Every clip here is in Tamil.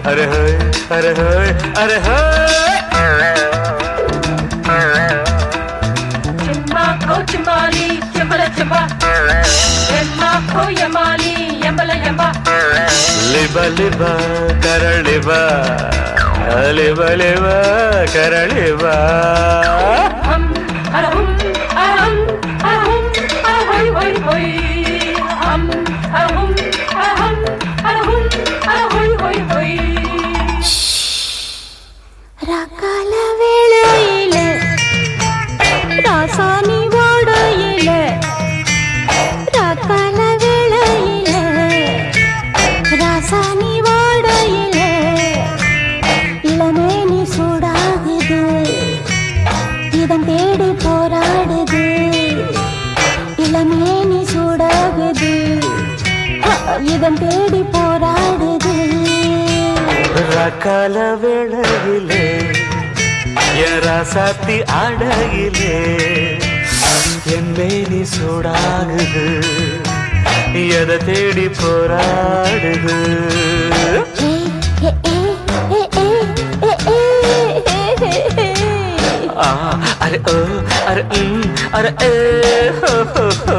अरे होय अरे होय अरे होय Chimako chimbali, chimbala chimba. Chimako yamali, yambala yamba. ಲಿಬ ಲಿಬ ಕರಳಿಬ ಲಿಬ ಲಿಬ ಕರಳಿಬ Hum, arahum, arahum, arahum, arahoy, hoy, hoy. Hum, arahum, arahum, arahum, arahoy, hoy, hoy. ரகால வேளையில ராசானி வாடையில ரகால வேளையில ராசானி வாடையில இளமேனி சூடாகுது இதன் தேடி போராடுது இளமேனி சூடாகுது இதன் தேடி போராடுது ரகால வேளையிலே எராசாத்தி அடகிலே என் மேனி சூடாகுது எதை தேடி போராடுது ஆ அரே ஓ அரே ம் அரே ஏ ஹோ ஹோ ஹோ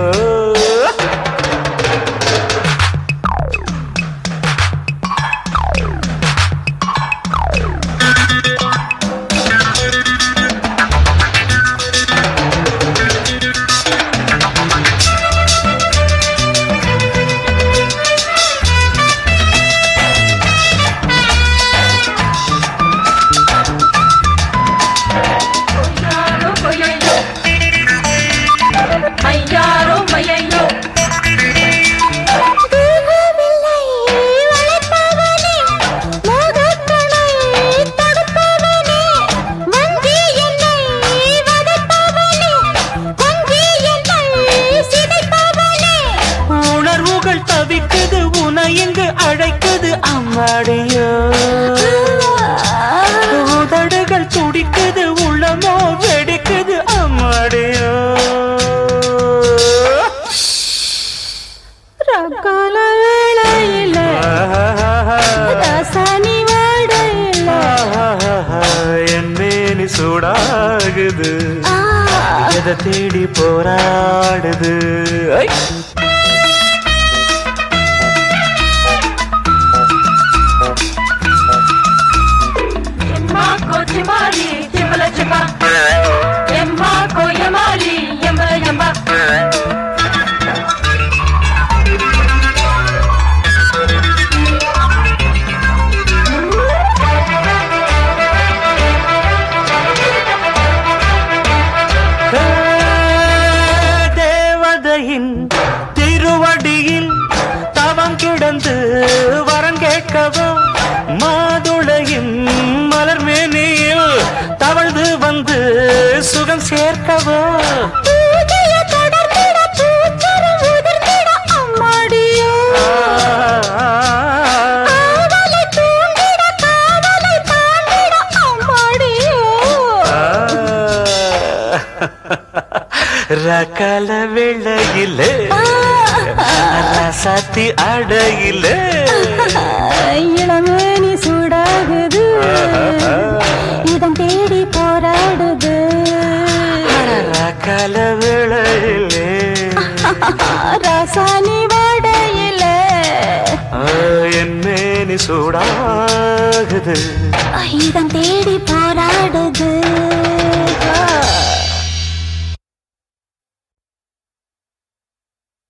Koyaro, koyayo. Mayaro, mayayo. தூங்கவில்லை வளைப்பவனே மோகக்கணை தடுப்பவனே வஞ்சி என்னை வதைப்பவனே வஞ்சி என்னை சிதைப்பவனே உணர்வுகள் தவிக்குது உன இங்கு அழைக்குது அம்மாடியோ உதடுகள் துடிக்குது உள்ளமோ வெடிக்குது அம்மாடியோ ரக்கால வேளையில ரசனி வாடையில என் மேனி சூடாகுது ஆ எதை தேடி போராடுது ஐ! Chimako chimbali, chimbala chimba. Chimako yamali, yambala yamba. தேவதையின் திருவடியில் தவம் கிடந்து வரம் கேட்கவோ மாதுளையின் மலர் மேனியில் தவழ்ந்து வந்து சுகம் சேர்க்கவோ பூஜைய தொடர்ந்திட பூச்சரம் உதிர்ந்திட அம்மாடியோ காவலை தூண்டிட காவலை தாண்டிட அம்மாடியோ ரகல வெள்ளையிலே ரசத்தி அடையிலே இளமேனி சூடாகுது இதன் தேடி போராடுது ரகல வேளையிலே ரசானி வாடையில ஆ, என் மேனி சூடாகுது இதன் தேடி போராடுது